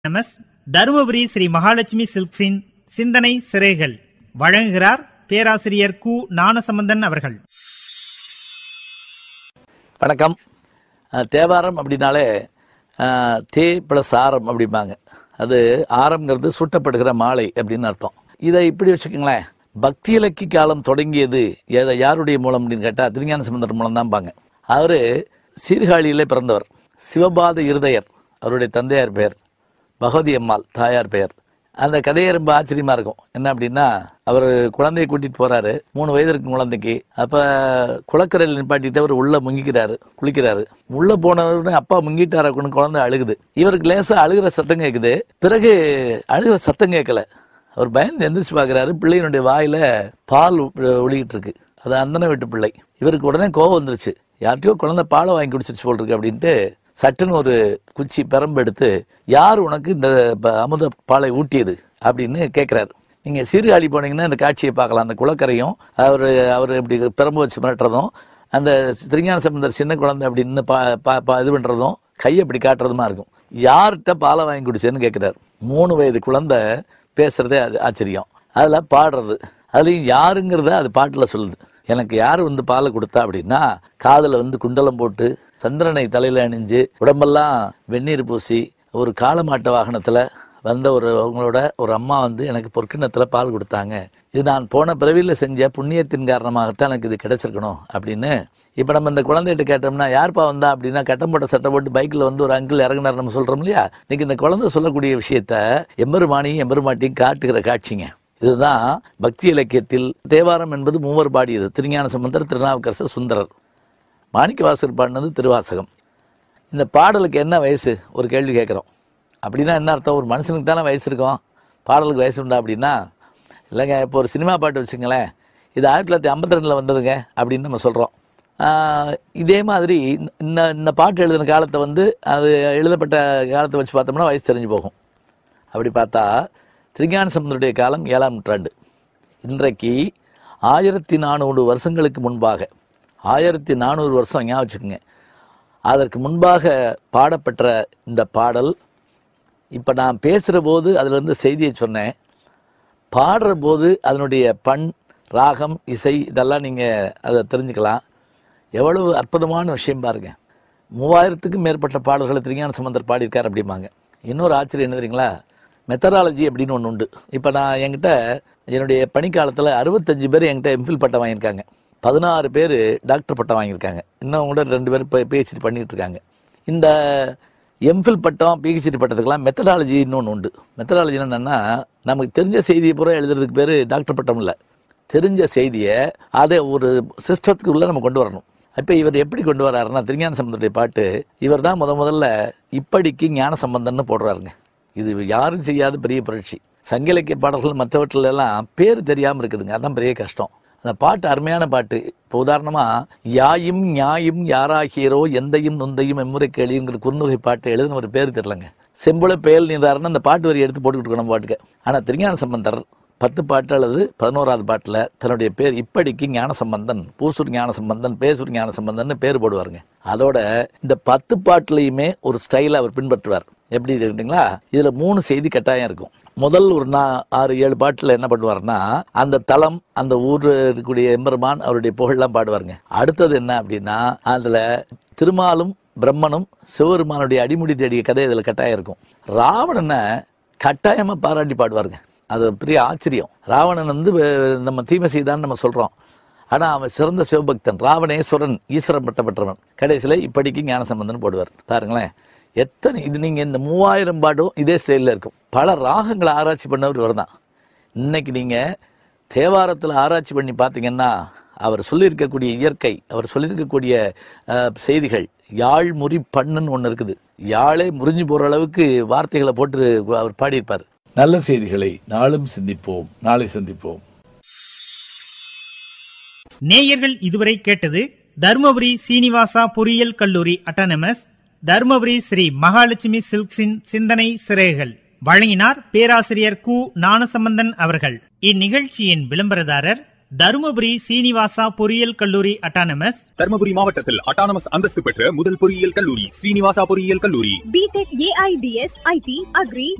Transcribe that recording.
MS Dharmapuri Sri Mahalakshmi சில்க்ஸின் சிந்தனை சிறைகள் வழங்குகிறார் பேராசிரியர் கு ஞானசம்பந்தன் அவர்கள் வணக்கம் அஹ், தேவாரம் அப்படின்னாலே அஹ், தே ப்ளஸ் ஆரம் அப்படிம்பாங்க அது ஆரம்ங்கிறது சுட்டப்படுகிற மாலை அப்படின்னு அர்த்தம் இதை இப்படி வச்சுக்கோங்களேன் பக்தி இலக்கிய காலம் தொடங்கியது எதை யாருடைய மூலம் அப்படின்னு கேட்டால் திருஞான சம்பந்தர் மூலம் தான் பாங்க அவர் சீர்காழியிலே பிறந்தவர் சிவபாத இருதயர் அவருடைய தந்தையார் பெயர் பகவதி அம்மாள் தாயார் பெயர் அந்த கதையே ரொம்ப ஆச்சரியமா இருக்கும் என்ன அப்படின்னா அவர் குழந்தையை கூட்டிட்டு போறாரு மூணு வயது இருக்கும் குழந்தைக்கு அப்ப குளக்கரையில் நிப்பாட்டிட்டு அவர் உள்ள முங்கிக்கிறாரு குளிக்கிறாரு உள்ள போனவருடன் அப்பா முங்கிட்டாருக்குன்னு குழந்தை அழுகுது இவருக்கு லேசா அழுகிற சத்தம் கேக்குது பிறகு அழுகிற சத்தம் கேட்கல அவர் பயந்து எந்திரிச்சு பாக்குறாரு பிள்ளையினுடைய வாயில பால் ஒ- ஒழுகிட்டு இருக்கு அது அந்தன வீட்டு பிள்ளை இவருக்கு உடனே கோவம் வந்துருச்சு யார்கிட்டயோ குழந்தை பாலை வாங்கி குடிச்சிருச்சு போல் இருக்கு அப்படின்ட்டு சட்டுன்னு ஒரு குச்சி பெரம்பு எடுத்து யார் உனக்கு இந்த ப- அமுத பாலை ஊட்டியது அப்படின்னு கேட்குறாரு நீங்கள் சீர்காழி போனீங்கன்னா இந்த காட்சியை பார்க்கலாம் அந்த குளக்கரையும் அவர் அவர் இப்படி பெரம்பு வச்சு மிரட்டுறதும் அந்த திருஞான சம்பந்தர் சின்ன குழந்தை அப்படின்னு பா பா- பா- இது பண்ணுறதும் கையை இப்படி காட்டுறதுமா இருக்கும் யார்கிட்ட பாலை வாங்கி குடிச்சேன்னு கேட்குறாரு மூணு வயது குழந்தை பேசுறதே அது ஆச்சரியம் அதில் பாடுறது அதுலேயும் யாருங்கிறத அது பாட்டில் சொல்லுது எனக்கு யார் வந்து பாலை கொடுத்தா அப்படின்னா காதுல வந்து குண்டலம் போட்டு சந்திரனை தலையில அணிஞ்சு உடம்பெல்லாம் வெந்நீர் பூசி ஒரு காளமாட்ட வாகனத்துல வந்த ஒரு அவங்களோட ஒரு அம்மா வந்து எனக்கு பொற்கிண்ணத்துல பால் கொடுத்தாங்க இது நான் போன பிறவியில செஞ்ச புண்ணியத்தின் காரணமாகத்தான் எனக்கு இது கிடைச்சிருக்கணும் அப்படின்னு இப்ப நம்ம இந்த குழந்தைகிட்ட கேட்டோம்னா யார்ப்பா வந்தா அப்படின்னா கட்டம் போட்ட சட்டை போட்டு பைக்ல வந்து ஒரு அங்கிள் இறங்குனார் நம்ம சொல்றோம் இல்லையா இன்னைக்கு இந்த குழந்தை சொல்லக்கூடிய விஷயத்த எம்பெருமானியும் எம்பெருமாட்டியும் காட்டுகிற காட்சிங்க இதுதான் பக்தி இலக்கியத்தில் தேவாரம் என்பது மூவர் பாடியது திருஞான சம்பந்தர் திருநாவுக்கரசர் சுந்தரர் மாணிக்கவாசகர் பாடினது திருவாசகம் இந்த பாடலுக்கு என்ன வயசு ஒரு கேள்வி கேட்குறோம் அப்படின்னா என்ன அர்த்தம் ஒரு மனுஷனுக்கு தானே வயசு இருக்கும் பாடலுக்கு வயசு உண்டா அப்படின்னா இல்லைங்க இப்போ ஒரு சினிமா பாட்டு வச்சுங்களேன் இது ஆயிரத்தி தொள்ளாயிரத்தி ஐம்பத்தி ரெண்டில் வந்ததுங்க அப்படின்னு நம்ம சொல்கிறோம் இதே மாதிரி இந்த இந்த பாட்டு எழுதின காலத்தை வந்து அது எழுதப்பட்ட காலத்தை வச்சு பார்த்தோம்னா வயசு தெரிஞ்சு போகும் அப்படி பார்த்தா திருஞான சம்பந்தருடைய காலம் ஏழாம் நூற்றாண்டு இன்றைக்கு ஆயிரத்தி நானூறு வருஷங்களுக்கு முன்பாக ஆயிரத்தி நானூறு வருஷம் ஞாபகம் வச்சுக்கோங்க அதற்கு முன்பாக பாடப்பெற்ற இந்த பாடல் இப்போ நான் பேசுகிற போது அதிலிருந்து செய்தியை சொன்னேன் பாடுற போது அதனுடைய பண் ராகம் இசை இதெல்லாம் நீங்கள் அதை தெரிஞ்சுக்கலாம் எவ்வளவு அற்புதமான விஷயம் பாருங்க மூவாயிரத்துக்கும் மேற்பட்ட பாடல்களை திருஞான சம்பந்தர் பாடியிருக்கார் அப்படிம்பாங்க இன்னொரு ஆச்சரியம் என்ன தெரியுங்களா மெத்தடாலஜி அப்படின்னு ஒன்று உண்டு இப்போ நான் என்கிட்ட என்னுடைய பணிக்காலத்தில் அறுபத்தஞ்சு பேர் என்கிட்ட எம்ஃபில் பட்டம் வாங்கியிருக்காங்க பதினாறு பேர் டாக்டர் பட்டம் வாங்கியிருக்காங்க இன்னும் கூட ரெண்டு பேர் இப்போ பிஹெச்டி பண்ணிட்டு இருக்காங்க இந்த எம்ஃபில் பட்டம் பிஹெச்டி பட்டத்துக்கெல்லாம் மெத்தடாலஜி இன்னொன்று உண்டு மெத்தடாலஜி என்னன்னா நமக்கு தெரிஞ்ச செய்தியை பூரா எழுதுறதுக்கு பேர் டாக்டர் பட்டம் இல்லை தெரிஞ்ச செய்தியை அதை ஒரு சிஸ்டத்துக்கு உள்ள நம்ம கொண்டு வரணும் இப்போ இவர் எப்படி கொண்டு வராருன்னா திருஞான சம்பந்தருடைய பாட்டு இவர் தான் முத முதல்ல இப்படிக்கு ஞான சம்பந்தன்னு போடுறாருங்க இது யாரும் செய்யாத பெரிய புரட்சி சங்க இலக்கிய பாடல்கள் மற்றவற்றில் எல்லாம் பேர் தெரியாமல் இருக்குதுங்க அதான் பெரிய கஷ்டம் அந்த பாட்டு அருமையான பாட்டு இப்போ உதாரணமா யாயும் ஞாயும் யாராகியரோ எந்தையும் நொந்தையும் எம்முறை கேளிங்கிற குறுந்தொகை பாட்டு எழுதின ஒரு பேர் தெரியலங்க செம்புல பேல் நீதாருன்னு அந்த பாட்டு வரி எடுத்து போட்டுக்கிட்டு இருக்கணும் பாட்டுக்கு ஆனா திருஞான சம்பந்தர் பத்து பாட்டு அல்லது பதினோராவது பாட்டுல தன்னுடைய பேர் இப்படிக்கு ஞான சம்பந்தன் பூசூர் ஞான சம்பந்தன் பேசூர் ஞான சம்பந்தன் பேர் போடுவாருங்க அதோட இந்த பத்து பாட்டுலயுமே ஒரு ஸ்டைலை அவர் பின்பற்றுவார் எப்படி இருக்குங்களா இதுல மூணு செய்தி கட்டாயம் இருக்கும் முதல் ஒரு நா ஆறு ஏழு பாட்டுல என்ன பண்ணுவாருன்னா அந்த தலம் அந்த ஊர்ல இருக்கக்கூடிய எம்பெருமான் அவருடைய புகழ்லாம் பாடுவாருங்க அடுத்தது என்ன அப்படின்னா அதுல திருமாலும் பிரம்மனும் சிவபெருமானுடைய அடிமுடி தேடிய கதை இதுல கட்டாயம் இருக்கும் ராவணனை கட்டாயமா பாராட்டி பாடுவாருங்க அது ஒரு பெரிய ஆச்சரியம் ராவணன் வந்து வே- நம்ம தீமை செய்தான்னு நம்ம சொல்றோம் ஆனா அவன் சிறந்த சிவபக்தன் ராவணேஸ்வரன் ஈஸ்வரன் பட்ட பெற்றவன் கடைசியில இப்படிக்கு ஞான சம்பந்தன் போடுவார் பாருங்களேன் எத்தனை இது நீங்க இந்த மூவாயிரம் பாட்டும் இதே ஸ்டைலில் இருக்கும் பல ராகங்களை ஆராய்ச்சி பண்ணவர் இவர் தான் இன்னைக்கு நீங்க தேவாரத்தில் ஆராய்ச்சி பண்ணி பார்த்தீங்கன்னா அவர் சொல்லியிருக்கக்கூடிய இயற்கை அவர் சொல்லியிருக்கக்கூடிய அஹ், செய்திகள் யாழ் முறி பண்ணுன்னு ஒன்று இருக்குது யாழே முறிஞ்சு போற அளவுக்கு வார்த்தைகளை போட்டு அவர் பாடியிருப்பார் நல்ல செய்திகளை நாளும் சிந்திப்போம் நாளை சந்திப்போம் நேயர்கள் இதுவரை கேட்டது தருமபுரி சீனிவாசா பொறியியல் கல்லூரி அட்டானமஸ் தருமபுரி ஸ்ரீ மகாலட்சுமி சில்க்ஸின் சிந்தனை சிறைகள் வழங்கினார் பேராசிரியர் கு ஞானசம்பந்தன் அவர்கள் இந்நிகழ்ச்சியின் விளம்பரதாரர் தருமபுரி சீனிவாசா பொறியியல் கல்லூரி அட்டானமஸ் தர்மபுரி மாவட்டத்தில் அட்டானமஸ் அந்தஸ்து பெற்ற முதல் பொறியியல் கல்லூரி ஸ்ரீனிவாசா பொறியியல் கல்லூரி பிடெக் ஏஐடிஎஸ் ஐடி அக்ரி